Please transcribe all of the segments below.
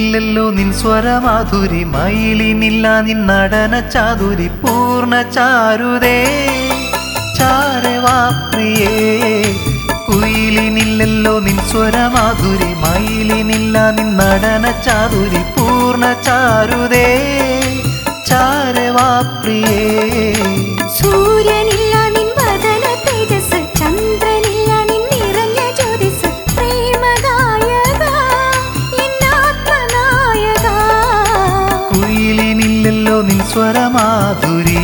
കുയിലിനില്ലല്ലോ നിൻ സ്വരമാധുരി മയിലിനില്ല നിൻ നടന ചാതുരി പൂർണ്ണ ചാരുതേ ചാരവാ പ്രിയേ കുയിലിനില്ലല്ലോ നിൻ സ്വരമാധുരി മയിലിനില്ല നിൻ നടന ചാതുരി പൂർണ്ണ ചാരുതേ ചാരവാ പ്രിയേ സൂര്യനില്ല നിൻ വദന തേജസ് ചന്ദ്രനില്ല നിൻ നിറഞ്ഞ ജ്യോതിസ് പ്രേമഗായക എന്നാത്മനായക കുയിലിനില്ലല്ലോ നിൻ സ്വരമാധുരി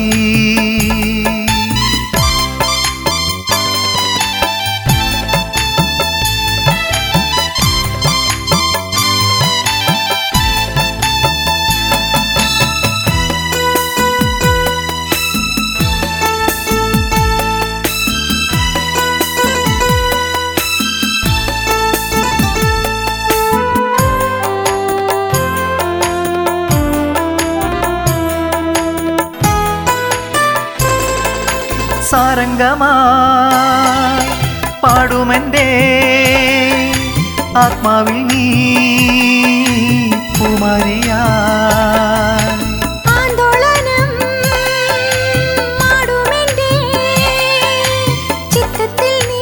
സാരംഗമായി പാടുമെൻ്റെ ആത്മാവിൽ നീ കുമാരിയാ ആന്തോളനം മാടുമെന്റെ ചിത്തത്തിൽ നീ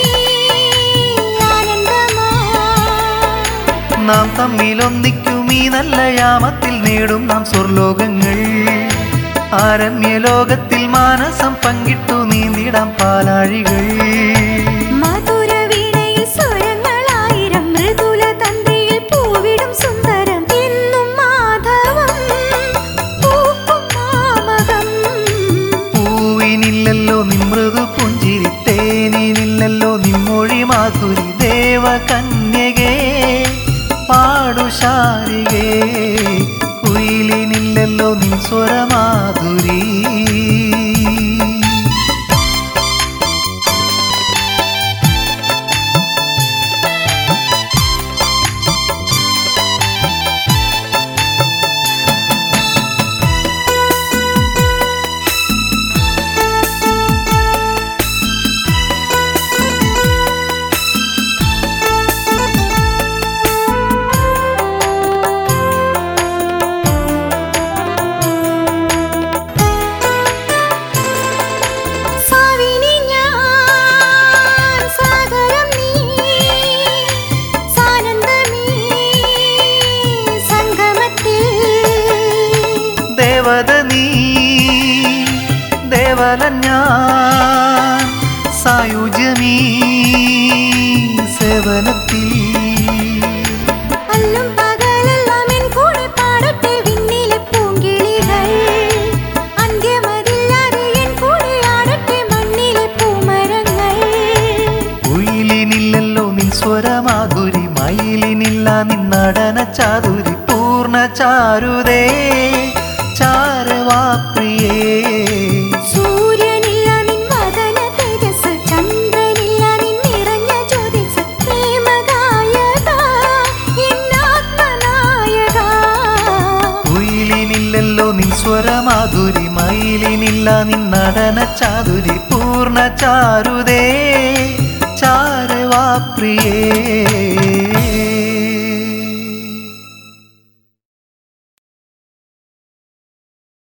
ആനന്ദമാ നാം തമ്മിലൊന്നിക്കും ഈ നല്ല യാമത്തിൽ നേടും നാം സ്വർലോകങ്ങൾ ആരമ്യ ലോകത്തിൽ മാനസം പങ്കിട്ടു നീന്തിടാം പാലാഴികൾ മധുര വീണയിൽ സ്വരങ്ങളായിരം മൃദുല തന്ത്രിയിൽ പൂവിടും സുന്ദരം എന്നും മാധവം പൂക്കും മാമകം പൂവിനില്ലല്ലോ നിമൃദു പുഞ്ചിരി തേനിനില്ലല്ലോ നിമ്മൊഴി മാധുരി ദേവകന്യകേ പാടുശാരികേ കുയിലിനില്ലല്ലോ നിൻ സ്വരമാധുരി സാവിനി ഞാൻ സാഗരം നീ സാനന്ദമീ സംഗമത്തിൽ ദേവത നീ ദേവലൻ ഞാൻ സായുജ്യമീ സേവനത്തിൽ അല്ലും പകലെല്ലാം എൻ കൂടെ പാടട്ടെ വിണ്ണിലെ പൂങ്കിളികൾ അന്ത്യമതില്ലാതെ എൻ കൂടെ ആടട്ടെ മണ്ണിലെ പൂമരങ്ങൾ കുയിലിനില്ലല്ലോ നിൻ സ്വരമാധുരി മയിലിനില്ല നിൻ നടന ചാതുരി പൂർണ്ണ ചാരുതേ ചാരവാ പ്രിയേ സൂര്യനില്ല നിൻ വദന തേജസ് ചന്ദ്രനില്ല നിൻ നിറഞ്ഞ ജ്യോതിസ് പ്രേമഗായക എന്നാത്മനായക കുയിലിനില്ലല്ലോ നിൻ സ്വരമാധുരി മയിലിനില്ല നിൻ നടന ചാതുരി പൂർണ്ണ ചാരുതേ ചാരവാ പ്രിയേ